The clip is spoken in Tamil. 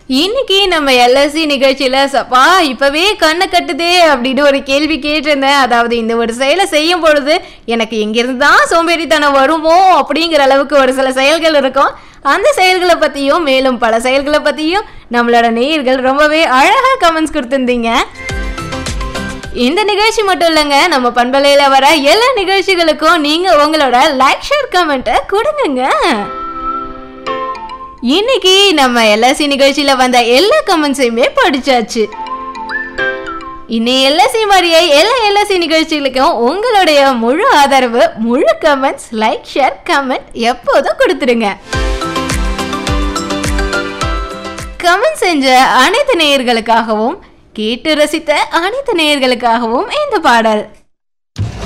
இன்னைக்கு நம்ம எல்எஸ்சி நிகழ்ச்சியில சப்பா இப்பவே கண்ணை கட்டுதே அப்படின்னு ஒரு கேள்வி கேட்டிருந்தேன் அதாவது இந்த ஒரு செயலை செய்யும் பொழுது எனக்கு எங்கிருந்து தான் சோம்பேறித்தனம் வருமோ அப்படிங்கிற அளவுக்கு ஒரு சில செயல்கள் இருக்கும் அந்த செயல்களை பத்தியும் மேலும் பல செயல்களை பத்தியும் நம்மளோட நேயர்கள் ரொம்பவே அழகா கமெண்ட்ஸ் கொடுத்திருந்தீங்க இந்த நிகழ்ச்சி மட்டும் இல்லைங்க நம்ம பண்பலையில வர எல்லா நிகழ்ச்சிகளுக்கும் நீங்க உங்களோட லைக் ஷேர் கமெண்ட்டை கொடுங்க இன்னைக்கு நம்ம எல்எஸ்சி நிகழ்ச்சியில வந்த எல்லா கமெண்ட்ஸையுமே படிச்சாச்சு இன்னை எல்எஸ்சி மாதிரியே எல்லா எல்எஸ்சி நிகழ்ச்சிகளுக்கும் உங்களுடைய முழு ஆதரவு முழு கமெண்ட்ஸ் லைக் ஷேர் கமெண்ட் எப்போதும் கொடுத்துருங்க கமெண்ட் செஞ்ச அனைத்து நேயர்களுக்காகவும் கேட்டு ரசித்த அனைத்து நேயர்களுக்காகவும் இந்த பாடல்